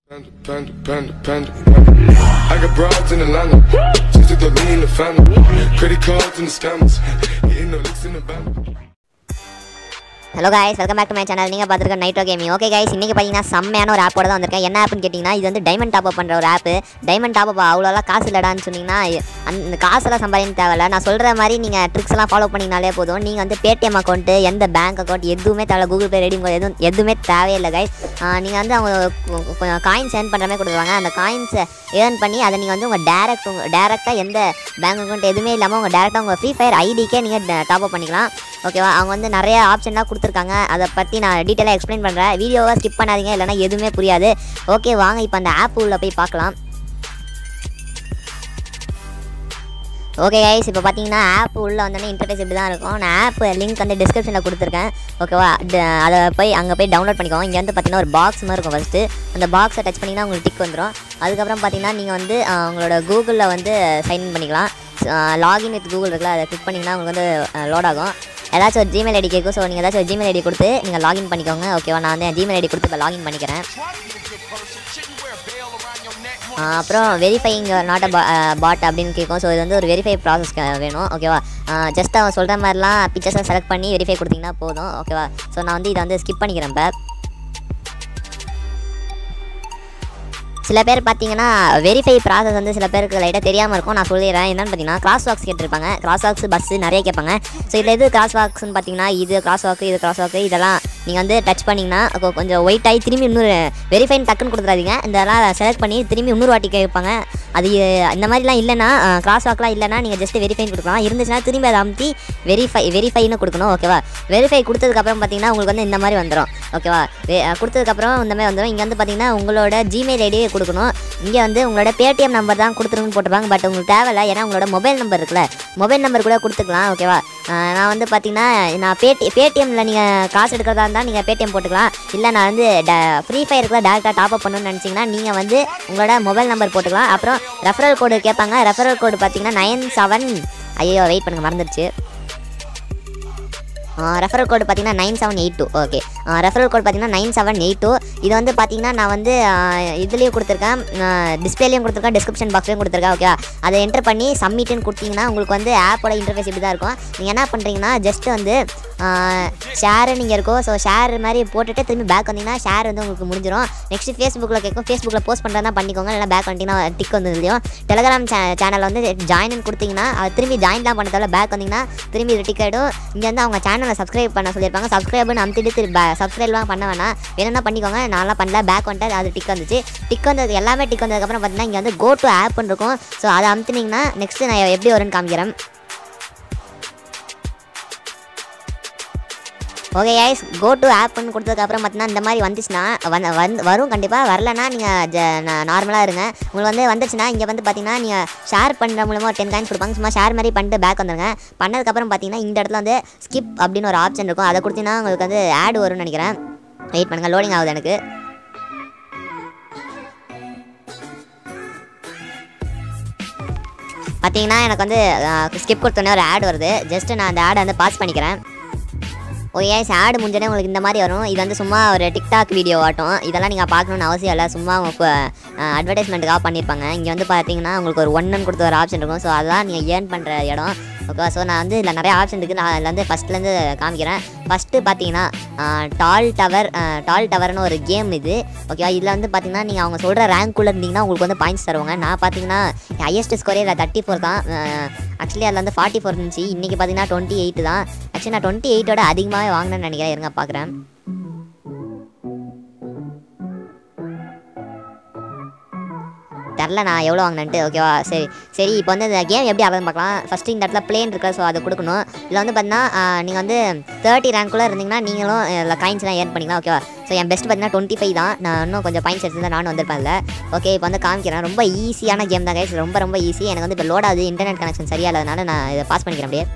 Panda, panda, panda, panda, panda. I got broads in Atlanta. Just to throw me in the family. Credit cards and the scammers. Hitting the licks in the band. Hello guys welcome back to my channel நீங்கள் பார்த்துருக்க நைட்டோ gaming okay guys இன்றைக்கி பார்த்தீங்கன்னா செம்மையான ஒரு ஆப்போட தான் வந்திருக்கேன் என்ன ஆப்னு கேட்டிங்கன்னா இது வந்து டைமண்ட் டாப் அப் பண்ணுற ஒரு ஆப்பு டைமண்ட் டாப் அப் அவ்வளோலாம் காசு இல்லடான்னு சொன்னீங்கன்னா அந்த காசெல்லாம் சம்பாதிக்க தேவையில்ல நான் சொல்கிற மாதிரி நீங்கள் ட்ரிக்ஸ் எல்லாம் ஃபாலோ பண்ணிங்கனாலே போதும் நீங்கள் வந்து பேடிஎம் அக்கௌண்ட்டு எந்த பேங்க் அக்கௌண்ட் எதுவுமே தேவை கூகுள் பே ரெடி எதுவும் எதுவுமே தேவையில்லை கைஸ் நீங்கள் வந்து அவங்க கொ- கொஞ்சம் காயின்ஸ் ஏர்ன் பண்ணுற மாதிரி கொடுத்துருவாங்க அந்த காயின்ஸை ஏர்ன் பண்ணி அதை நீங்கள் வந்து உங்கள் டேரக்ட் உங்கள் டேரெக்டாக எந்த பேங்க் அக்கௌண்ட் எதுவுமே இல்லாமல் உங்கள் டேரெக்டாக உங்கள் ஃப்ரீ ஃபயர் ஐடிக்கே நீங்கள் டாப் அப் பண்ணிக்கலாம் ஓகேவா அவங்க வந்து நிறைய ஆப்ஷன்லாம் கொடுத்துருக்காங்க அதை பற்றி நான் டீட்டெயிலாக எக்ஸ்பிளைன் பண்ணுறேன் வீடியோவை ஸ்கிப் பண்ணாதீங்க இல்லைனா எதுவுமே புரியாது ஓகே வாங்க இப்போ அந்த ஆப் உள்ள போய் பார்க்கலாம் ஓகே கைஸ் இப்போ பார்த்தீங்கன்னா ஆப் உள்ளே வந்தோடனே இன்டர்ஃபேஸ் இப்படி தான் இருக்கும் நான் ஆப் லிங்க் வந்து டிஸ்கிரிப்ஷனில் கொடுத்துருக்கேன் ஓகேவா ட- அதை போய் அங்கே போய் டவுன்லோட் பண்ணிக்கோங்க இங்கே வந்து பார்த்தீங்கன்னா ஒரு பாக்ஸ் மாதிரி இருக்கும் ஃபஸ்ட்டு அந்த பாக்ஸை டச் பண்ணிங்கன்னா உங்களுக்கு டிக் வந்துடும் அதுக்கப்புறம் பார்த்தீங்கன்னா நீங்கள் வந்து ஆஹ், உங்களோட கூகுளில் வந்து சைன்இன் பண்ணிக்கலாம் லாகின் வித் கூகுள் இருக்குல்ல அதை கிளிக் பண்ணிங்கன்னா உங்களுக்கு வந்து லோட் ஆகும் ஏதாச்சும் ஒரு ஜிமெயில் ஐடி கேட்கும் ஸோ நீங்கள் ஏதாச்சும் ஒரு ஜிமெயில் ஐடி கொடுத்து நீங்கள் லாகின் பண்ணிக்கோங்க ஓகேவா நான் வந்து ஜிமெயில் ஐடி கொடுத்து இப்போ லாகின் பண்ணிக்கிறேன் ஆ, அப்புறம் வெரிஃபைங் நாட் அ பாட் அப்படின்னு கேட்கும் ஸோ இது வந்து ஒரு வெரிஃபை ப்ராசஸ் வேணும் ஓகேவா ஜஸ்ட் அவன் சொல்கிற மாதிரிலாம் பிக்சர்ஸை செலக்ட் பண்ணி வெரிஃபை கொடுத்தீங்கன்னா போதும் ஓகேவா ஸோ நான் வந்து இதை வந்து ஸ்கிப் பண்ணிக்கிறேன் இப்போ சில பேர் பார்த்தீங்கன்னா வெரிஃபை ப்ராசஸ் வந்து சில பேருக்கு லைட்டாக தெரியாமல் இருக்கும் நான் சொல்லிடுறேன் என்னன்னு பார்த்தீங்கன்னா கிராஸ் வாக்ஸ் கேட்டிருப்பாங்க கிராஸ் வாக்ஸ் பஸ்ஸு நிறைய கேட்பாங்க ஸோ இதில் எது கிராஸ் வாக்ஸ்னு பார்த்தீங்கன்னா இது கிராஸ் வாக்கு இது கிராஸ் வாக்கு இதெல்லாம் நீங்கள் வந்து டச் பண்ணிங்கன்னா கொ- கொஞ்சம் ஒயிட் ஆகி திரும்பி இன்னொரு வெரிஃபைன் டக்குன்னு கொடுத்துறாதீங்க இதெல்லாம் செலக்ட் பண்ணி திரும்பி இன்னொரு வாட்டி கேட்பாங்க அது அஹ், இந்த மாதிரிலாம் இல்லைன்னா கிராஸ் வாக்லாம் இல்லைன்னா நீங்கள் ஜஸ்ட் வெரிஃபைன் கொடுக்கலாம் இருந்துச்சுன்னா திரும்பி அதை அமுத்தி வெரிஃபை வெரிஃபைன்னு கொடுக்கணும் ஓகேவா வெரிஃபை கொடுத்ததுக்கப்புறம் பார்த்தீங்கன்னா உங்களுக்கு வந்து இந்த மாதிரி வந்துடும் ஓகேவா வெ- அஹ், கொடுத்ததுக்கப்புறம் இந்த மாதிரி வந்துடும் இங்கே வந்து பார்த்தீங்கன்னா உங்களோட ஜிமெயில் ஐடியை கொடுக்கணும் இங்கே வந்து உங்களோட பேடிஎம் நம்பர் தான் கொடுத்துருங்கன்னு போட்டிருப்பாங்க பட் உங்களுக்கு தேவையில்ல ஏன்னா உங்களோட மொபைல் நம்பர் இருக்குல்ல மொபைல் நம்பர் கூட கொடுத்துக்கலாம் ஓகேவா அஹ், நான் வந்து பார்த்தீங்கன்னா நான் பேடி பேடிஎம்மில் நீங்கள் காசு எடுக்கிறதா இருந்தால் நீங்கள் பேடிஎம் போட்டுக்கலாம் இல்லை நான் வந்து ஃப்ரீ ஃபயருக்கு டேரெக்டாக டாப் அப் பண்ணணும்னு நினச்சிங்கன்னா நீங்கள் வந்து உங்களோட மொபைல் நம்பர் போட்டுக்கலாம் அப்புறம் ரெஃபரல் கோடு கேட்பாங்க ரெஃபரல் கோடு பார்த்தீங்கன்னா நைன் செவன் ஐயோ வெயிட் பண்ணுங்க மறந்துடுச்சு ரெஃபரல் கோடு பார்த்தீங்கன்னா nine seven eight two okay referral code பார்த்தீங்கன்னா நைன் செவன் எயிட் டூ இது வந்து பார்த்தீங்கன்னா நான் வந்து இதுலேயும் கொடுத்துருக்கேன் டிஸ்பிளேலையும் கொடுத்துருக்கேன் டிஸ்கிரிப்ஷன் பாக்ஸ்லையும் கொடுத்துருக்கேன் ஓகே அதை என்டர் பண்ணி சப்மிட்னு கொடுத்தீங்கன்னா உங்களுக்கு வந்து ஆப்போட இன்டர்ஃபேஸ் இப்படி தான் இருக்கும் நீங்கள் என்ன பண்ணுறீங்கன்னா ஜஸ்ட் வந்து ஷேரு நீங்கள் இருக்கோ ஸோ ஷேர் மாதிரி போட்டுட்டு திரும்பி பேக் வந்தீங்கன்னா ஷேர் வந்து உங்களுக்கு முடிஞ்சிடும் நெக்ஸ்ட் ஃபேஸ்புக்கில் கேட்கும் ஃபேஸ்புக்கில் போஸ்ட் பண்ணுறதா பண்ணிக்கோங்க இல்லை பேக் வந்துட்டீங்கன்னா டிக் வந்து இதுலையும் டெலகிராம் சேனல் வந்து ஜாயின் கொடுத்தீங்கன்னா அது திரும்பி ஜாயின்லாம் பண்ண தேவை பேக் வந்தீங்கன்னா திரும்பி இது டிக் ஆகிடும் இங்கே வந்து அவங்க சேனலை சப்ஸ்கிரைப் பண்ண சொல்லியிருப்பாங்க சப்ஸ்கிரைப்னு அமுத்திட்டு திரும்பி சப்ஸ்கிரைப்லாம் பண்ண வேணாம் வேணும்னா பண்ணிக்கோங்க நான்லாம் பண்ணல பேக் வந்துட்டு அது டிக் வந்துச்சு டிக் வந்தது எல்லாமே டிக் வந்ததுக்கப்புறம் பார்த்தீங்கன்னா இங்கே வந்து கோ டு ஆப்னு இருக்கும் ஸோ அதை அமுத்துனீங்கன்னா நெக்ஸ்ட்டு நான் எப்படி வரும்னு காமிக்கிறேன் ஓகே ஐஸ் கோ டு ஆப்னு கொடுத்ததுக்கப்புறம் பார்த்தீங்கன்னா இந்த மாதிரி வந்துச்சுன்னா வந்து வந்து வரும் கண்டிப்பாக வரலன்னா நீங்கள் நார்மலாக இருங்க உங்களுக்கு வந்து வந்துச்சுன்னா இங்கே வந்து பார்த்தீங்கன்னா நீங்கள் ஷேர் பண்ணுற மூலமாக டென் காயின்ஸ் கொடுப்பாங்க சும்மா ஷேர் மாதிரி பண்ணிட்டு பேக் வந்துருங்க பண்ணதுக்கப்புறம் பார்த்தீங்கன்னா இந்த இடத்துல வந்து ஸ்கிப் அப்படின்னு ஒரு ஆப்ஷன் இருக்கும் அதை கொடுத்தீங்கன்னா உங்களுக்கு வந்து ஆட் வரும்னு நினைக்கிறேன் வெயிட் பண்ணுங்கள் லோடிங் ஆகுது எனக்கு பார்த்தீங்கன்னா எனக்கு வந்து ஸ்கிப் கொடுத்தோன்னே ஒரு ஆட் வருது ஜஸ்ட் நான் அந்த ஆடை வந்து பாஸ் பண்ணிக்கிறேன் ஓகே ஆடு முடிஞ்சோடனே உங்களுக்கு இந்த மாதிரி வரும் இது வந்து சும்மா ஒரு டிக்டாக் வீடியோ ஆட்டும் இதெல்லாம் நீங்கள் பார்க்கணுன்னு அவசியம் இல்லை சும்மா உங்க அட்வர்டைஸ்மெண்ட்டுக்காக பண்ணியிருப்பாங்க இங்கே வந்து பார்த்தீங்கன்னா உங்களுக்கு ஒரு ஒன்னு கொடுத்த ஒரு ஆப்ஷன் இருக்கும் ஸோ அதெல்லாம் நீங்கள் ஏர்ன் பண்ணுற இடம் ஓகே ஸோ நான் வந்து இதில் நிறைய ஆப்ஷன் இருக்குது நான் அதில் வந்து ஃபஸ்ட்லேருந்து காமிக்கிறேன் ஃபஸ்ட்டு பார்த்தீங்கன்னா டால் டவர் டால் டவர்னு ஒரு கேம் இது ஓகேவா இதில் வந்து பார்த்தீங்கன்னா நீங்கள் அவங்க சொல்கிற ரேங்க்குள்ளே இருந்தீங்கன்னா உங்களுக்கு வந்து பாயிண்ட்ஸ் தருவாங்க நான் பார்த்தீங்கன்னா ஹையஸ்ட் ஸ்கோரே இல்லை தேர்ட்டி ஃபோர் தான் ஆக்சுவலி அதில் வந்து ஃபார்ட்டி ஃபோர் இருந்துச்சு இன்றைக்கி பார்த்தீங்கன்னா டுவெண்ட்டி எயிட் தான் ஆக்சுவலி நான் டுவெண்ட்டி எயிட்டோட அதிகமாகவே வாங்கினேன்னு நினைக்கிறேன் இருங்க பார்க்குறேன் தெரில நான் எவ்வளோ வாங்கினேன்ட்டு ஓகேவா சரி சரி இப்போ வந்து இந்த கேம் எப்படி ஆகுதுன்னு பார்க்கலாம் ஃபஸ்ட்டு இந்த இடத்துல பிளேன் இருக்கு ஸோ அதை கொடுக்கணும் இதில் வந்து பார்த்தீங்கன்னா நீங்கள் வந்து தேர்ட்டி ரேங்க்குள்ளே இருந்தீங்கன்னா நீங்களும் இதில் காயின்ஸ்லாம் ஏர்ன் பண்ணிக்கலாம் ஓகேவா ஸோ என் பெஸ்ட் பார்த்தீங்கன்னா டுவெண்ட்டி ஃபைவ் தான் நான் இன்னும் கொஞ்சம் பாயிண்ட்ஸ் எடுத்துருந்தா நானும் வந்திருப்பேன் இல்லை ஓகே இப்போ வந்து காமிக்கிறேன் ரொம்ப ஈஸியான கேம் தான் கைஸ் ரொம்ப ரொம்ப ஈஸி எனக்கு வந்து இப்போ லோட் ஆகுது இன்டர்நெட் கனெக்ஷன் சரியா இல்லாதனால நான் இதை பாஸ் பண்ணிக்கிறேன் அப்படியே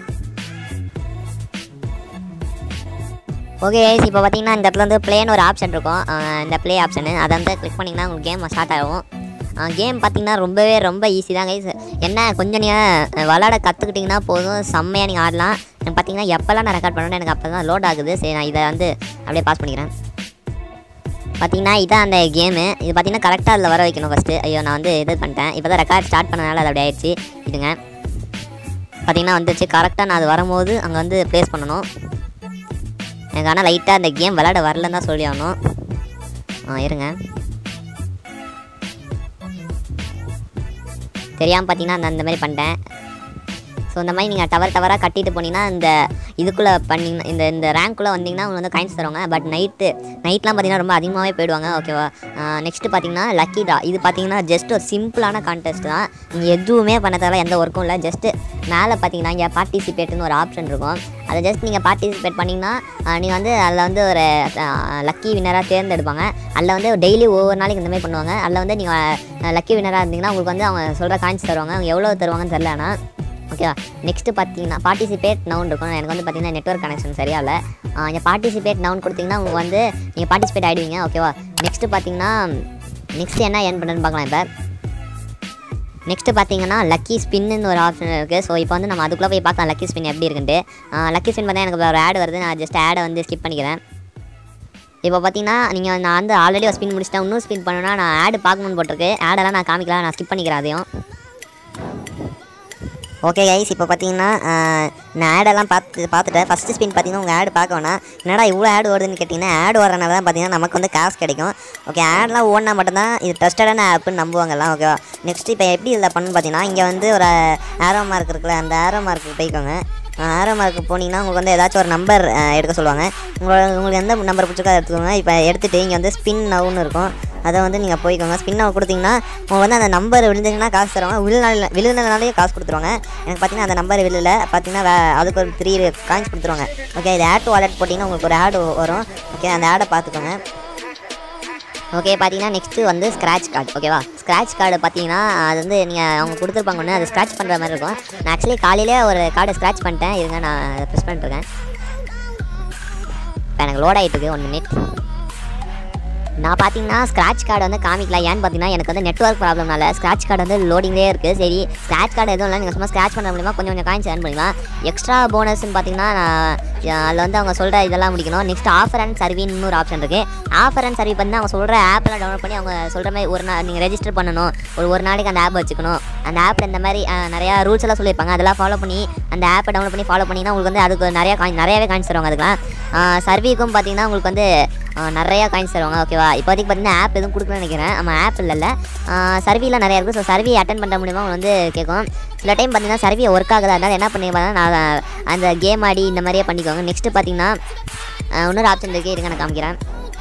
ஓகே இப்போ பார்த்தீங்கன்னா இந்த இடத்துல வந்து ப்ளேன்னு ஒரு ஆப்ஷன் இருக்கும் அஹ் இந்த ப்ளே ஆப்ஷனு அதை வந்து கிளிக் பண்ணிங்கன்னா உங்களுக்கு கேம் ஸ்டார்ட் ஆகும் கேம் பார்த்தீங்கன்னா ரொம்பவே ரொம்ப ஈஸி தான் கைஸ் என்ன கொஞ்சம் நீங்கள் விளாட கற்றுக்கிட்டிங்கன்னா போதும் செம்மையாக நீங்கள் ஆடலாம் எனக்கு பார்த்தீங்கன்னா எப்போல்லாம் நான் ரெக்கார்ட் பண்ணணும் எனக்கு அப்போ தான் லோட் ஆகுது சரி நான் இதை வந்து அப்படியே பாஸ் பண்ணிக்கிறேன் பார்த்தீங்கன்னா இதான் அந்த கேமு இது பார்த்தீங்கன்னா கரெக்டாக அதில் வர வைக்கணும் ஃபஸ்ட்டு ஐயோ நான் வந்து இது பண்ணிட்டேன் இப்போ தான் ரெக்கார்ட் ஸ்டார்ட் பண்ணனால அது அப்படி ஆயிடுச்சு இதுங்க பார்த்தீங்கன்னா வந்துச்சு கரெக்டாக நான் அது வரும்போது அங்கே வந்து ப்ளேஸ் பண்ணணும் எனக்கு ஆனால் லைட்டாக அந்த கேம் விளையாட வரலன்னு தான் சொல்லி ஆகணும் ஆ இருங்க தெரியாமல் பார்த்தீங்கன்னா அந்த அந்த மாதிரி பண்ணிட்டேன் ஸோ இந்த மாதிரி நீங்கள் டவர் டவராக கட்டிட்டு போனீங்கன்னா இந்த இதுக்குள்ளே பண்ணிங்கன்னா இந்த இந்த ரேங்க்குள்ளே வந்தீங்கன்னா உங்களுக்கு வந்து காயின்ஸ் தருவாங்க பட் நைட்டு நைட்லாம் பார்த்தீங்கன்னா ரொம்ப அதிகமாகவே போயிடுவாங்க ஓகேவா நெக்ஸ்ட்டு பார்த்தீங்கன்னா லக்கி ட்ரா இது பார்த்தீங்கன்னா ஜஸ்ட் ஒரு சிம்பிளான கான்டெஸ்ட் தான் நீங்கள் எதுவுமே பண்ண தேவை எந்த ஒர்க்கும் இல்லை ஜஸ்ட்டு மேலே பார்த்தீங்கன்னா இங்கே பார்ட்டிசிபேட்னு ஒரு ஆப்ஷன் இருக்கும் அதை ஜஸ்ட் நீங்கள் பார்ட்டிசிபேட் பண்ணிங்கன்னா நீங்கள் வந்து அதில் வந்து ஒரு லக்கி வின்னராக தேர்ந்தெடுப்பாங்க அதில் வந்து டெய்லி ஒவ்வொரு நாளைக்கு இந்த மாதிரி பண்ணுவாங்க அதில் வந்து நீங்கள் லக்கி வின்னராக இருந்தீங்கன்னா உங்களுக்கு வந்து அவங்க சொல்கிற காயின்ஸ் தருவாங்க அவங்க எவ்வளோ தருவாங்கன்னு தெரில ஆனால் ஓகேவா நெக்ஸ்ட்டு பார்த்தீங்கன்னா பார்ட்டிசிபேட் நவுன் இருக்கும் எனக்கு வந்து பார்த்தீங்கன்னா நெட்ஒர்க் கனெக்ஷன் சரியா இல்லை இங்கே பார்ட்டிசிபேட் நவுன் கொடுத்தீங்கன்னா உங்களுக்கு வந்து நீங்கள் பார்ட்டிசிபேட் ஆகிடுவீங்க ஓகேவா நெக்ஸ்ட்டு பார்த்தீங்கன்னா நெக்ஸ்ட் என்ன ஏர்ன் பண்ணுறேன்னு பார்க்கலாம் இப்போ நெக்ஸ்ட்டு பார்த்தீங்கன்னா லக்கி ஸ்பின்னு ஒரு ஆப்ஷன் இருக்குது ஸோ இப்போ வந்து நம்ம அதுக்குள்ளே போய் பார்க்கலாம் லக்கி ஸ்பின் எப்படி இருக்குன்ட்டு லக்கி ஸ்பின் பார்த்தா எனக்கு ஒரு ஆட் வருது நான் ஜஸ்ட் ஆடை வந்து ஸ்கிப் பண்ணிக்கிறேன் இப்போ பார்த்தீங்கன்னா நீங்கள் நான் வந்து ஆல்ரெடி ஒரு ஸ்பின் முடிச்சிட்டேன் இன்னும் ஸ்பின் பண்ணணும்னா நான் ஆடு பார்க்கணும்னு போட்டிருக்கு ஆடெல்லாம் நான் காமிக்கலாம் நான் ஸ்கிப் பண்ணிக்கிறேன் அதையும் ஓகே கைஸ் இப்போ பார்த்தீங்கன்னா ஆஹ், நான் ஆடெல்லாம் பார்த்து பார்த்துட்டேன் ஃபஸ்ட்டு ஸ்பின் பார்த்தீங்கன்னா உங்கள் ஆடு பார்க்க வேணாம் என்னடா இவ்வளோ ஆடு வருதுன்னு கேட்டிங்கன்னா ஆடு வரனால தான் பார்த்தீங்கன்னா நமக்கு வந்து காசு கிடைக்கும் ஓகே ஆட்லாம் ஓடினா மட்டும்தான் இது ட்ரஸ்டடான ஆப்புன்னு நம்புவாங்கலாம் ஓகேவா நெக்ஸ்ட் இப்போ எப்படி இதில் பண்ணு பார்த்தீங்கன்னா இங்கே வந்து ஒரு ஆரோ மார்க் இருக்குல்ல அந்த ஆரோ மார்க்கு போய்க்கோங்க ஆரோ மார்க்கு போனீங்கன்னா உங்களுக்கு வந்து ஏதாச்சும் ஒரு நம்பர் எடுக்க சொல்லுவாங்க உங்களோட உங்களுக்கு எந்த நம்பர் பிடிச்சிருக்கோ அதை எடுத்துக்கோங்க இப்போ எடுத்துகிட்டு இங்கே வந்து ஸ்பின் நவுன்னு இருக்கும் அதை வந்து நீங்கள் போய்க்கோங்க ஸ்பின் நவு கொடுத்தீங்கன்னா உங்களுக்கு வந்து அந்த நம்பர் விழுந்துச்சுன்னா காசு தருவாங்க விழுநாள் விழுந்தனாலே காசு கொடுத்துருவாங்க எனக்கு பார்த்தீங்கன்னா அந்த நம்பர் விழுல பார்த்தீங்கன்னா வே- அதுக்கு ஒரு த்ரீ காயின்ஸ் கொடுத்துருவாங்க ஓகே இது ஆட் வாலெட் போட்டிங்கன்னா உங்களுக்கு ஒரு ஆடு வரும் ஓகே அந்த ஆடை பார்த்துக்கோங்க ஓகே பார்த்தீங்கன்னா நெக்ஸ்ட்டு வந்து ஸ்க்ராட்ச் கார்டு ஓகேவா ஸ்க்ராட்ச் கார்டு பார்த்தீங்கன்னா அது வந்து நீங்கள் அவங்க கொடுத்துருப்பாங்க ஒன்று அது ஸ்க்ராட்ச் பண்ணுற மாதிரி இருக்கும் நான் ஆக்சுவலி காலையிலே ஒரு கார்டு ஸ்க்ராட்ச் பண்ணிட்டேன் இருங்க நான் ப்ரெஸ் பண்ணிட்டுருக்கேன் இப்போ எனக்கு லோட் ஆகிட்டு இருக்கு ஒன் மினிட் நான் பார்த்தீங்கன்னா ஸ்க்ராட்ச் கார்டு வந்து காமிக்கல ஏன்னு பார்த்தீங்கன்னா எனக்கு வந்து நெட்ஒர்க் ப்ராப்ளம்னால ஸ்க்ராட்ச் கார்டு வந்து லோடிங்லேயே இருக்குது சரி ஸ்க்ராட்ச் கார்டு எதுவும் இல்லை நீங்கள் சும்மா ஸ்க்ராட்ச் பண்ண முடியுமா கொஞ்சம் கொஞ்சம் காயின்ஸ் ஏர்ன் பண்ணிக்கலாம் எக்ஸ்ட்ரா போனஸ்ன்னு பார்த்தீங்கன்னா நான் அதில் வந்து அவங்க சொல்கிற இதெல்லாம் முடிக்கணும் நெக்ஸ்ட் ஆஃபர் அண்ட் சர்வின்னு ஒரு ஆப்ஷன் இருக்குது ஆஃபர் அண்ட் சர்வி பண்ணி அவங்க சொல்கிற ஆப்லாம் டவுன்லோட் பண்ணி அவங்க சொல்கிற மாதிரி ஒரு நாள் நீங்கள் ரெஜிஸ்டர் பண்ணணும் ஒரு ஒரு நாளைக்கு அந்த ஆப் வச்சுக்கணும் அந்த ஆப்பில் இந்த மாதிரி அஹ், நிறையா ரூல்ஸ் எல்லாம் சொல்லியிருப்பாங்க அதெல்லாம் ஃபாலோ பண்ணி அந்த ஆப்பை டவுன்லோட் பண்ணி ஃபாலோ பண்ணிங்கன்னா உங்களுக்கு வந்து அதுக்கு நிறையா காயின் நிறையாவே காயின்ஸ் தருவாங்க அதுக்கெலாம் சர்விக்கும் பார்த்தீங்கன்னா உங்களுக்கு வந்து அஹ், நிறைய காயின்ஸ் தருவாங்க ஓகேவா இப்போதைக்கு பார்த்தீங்கன்னா ஆப் எதுவும் கொடுக்கலன்னு நினைக்கிறேன் நம்ம ஆப் இல்லைல்ல சர்வியில் நிறையா இருக்குது ஸோ சர்வி அட்டன் பண்ணுற மூலியமாக உங்களுக்கு வந்து கேட்கும் சில டைம் பார்த்தீங்கன்னா சர்வி ஒர்க் ஆகுதா இருந்தால் என்ன பண்ணி நான் அந்த கேம் ஆடி இந்த மாதிரியே பண்ணிக்கோங்க நெக்ஸ்ட்டு பார்த்தீங்கன்னா அஹ், இன்னொரு ஆப்ஷன் இருக்குது இருங்க நான் காமிக்கிறேன்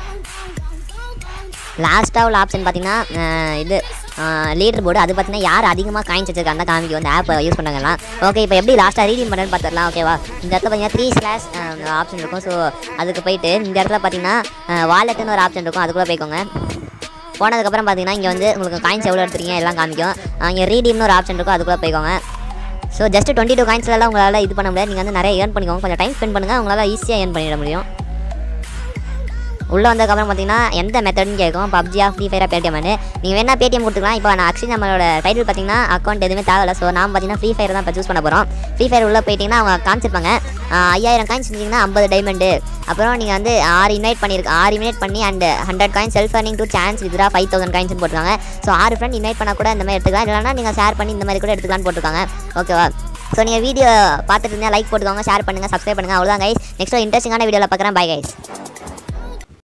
லாஸ்ட்டாக உள்ள ஆப்ஷன் பார்த்தீங்கன்னா அஹ், இது லீடர் போர்டு அது பார்த்தீங்கன்னா யார் அதிகமாக காயின்ஸ் வச்சிருக்காங்க காமிக்கும் அந்த ஆப்பை யூஸ் பண்ணுறாங்கலாம் ஓகே இப்போ எப்படி லாஸ்ட்டாக ரீடிங் பண்ணுறேன்னு பார்த்துடலாம் ஓகேவா இந்த இடத்துல பார்த்தீங்கன்னா த்ரீ ஸ்லாஷ் ஆப்ஷன் இருக்கும் ஸோ அதுக்கு போயிட்டு இந்த இடத்துல பார்த்தீங்கன்னா வாலெட்டுன்னு ஒரு ஆப்ஷன் இருக்கும் அதுக்குள்ளே போய்க்கோங்க போனதுக்கப்புறம் பார்த்தீங்கன்னா இங்கே வந்து உங்களுக்கு காயின்ஸ் எவ்வளோ எடுத்துருக்கீங்க எல்லாம் காமிக்கும் அஹ் இங்கே ரீடீம்னு ஒரு ஆப்ஷன் இருக்கும் அதுக்குள்ளே போய்க்கோங்க ஸோ ஜஸ்ட் டுவெண்ட்டி டூ காயின்ஸ்லாம் உங்களால் இது பண்ண முடியாது நீங்கள் வந்து நிறைய ஏர்ன் பண்ணிக்கோங்க கொஞ்சம் டைம் ஸ்பெண்ட் பண்ணுங்கள் உங்களால் ஈஸியாக ஏர்ன் பண்ணிட முடியும் உள்ளே வந்ததுக்கப்புறம் பார்த்தீங்கன்னா எந்த மெத்தட்னு கேட்கும் பப்ஜியா ஃப்ரீ ஃபயரா பேடிஎம்னு நீங்கள் வேணா பேடிஎம் கொடுத்துக்கலாம் இப்போ நான் அக்ஷய் நம்மளோட டைட்டில் பார்த்தீங்கன்னா அக்கௌண்ட் எதுவுமே தேவையில்ல ஸோ நான் பார்த்தீங்கன்னா ஃப்ரீ ஃபயர் தான் இப்போ சூஸ் பண்ண போகிறோம் ஃப்ரீ ஃபயர் உள்ளே போயிட்டீங்கன்னா அவங்க காமிச்சிருப்பாங்க ஆஹ் ஐயாயிரம் காயின்ஸ் இருந்தீங்கன்னா ஐம்பது டைமண்டு அப்புறம் நீங்கள் வந்து ஆறு இன்வைட் பண்ணியிருக்கு ஆறு இன்வைட் பண்ணி and hundred coins self earning to chance withdraw five thousand coins போட்டுருக்காங்க ஸோ ஆறு ஃப்ரெண்ட் இன்வைட் பண்ணால் கூட இந்த மாதிரி எடுத்துக்கலாம் இல்லைனா நீங்கள் ஷேர் பண்ணி இந்த மாதிரி கூட எடுத்துக்கலாம்னு போட்டிருக்காங்க ஓகேவா ஸோ நீங்கள் வீடியோ பார்த்துட்டு இருந்தால் லைக் போட்டுக்கோங்க ஷேர் பண்ணுங்கள் சப்ஸ்கிரைப் பண்ணுங்கள் அவ்வளோதான் கைஸ் நெக்ஸ்ட் இன்ட்ரெஸ்டிங்கான வீடியோவில் பார்க்குறேன் பை கைஸ்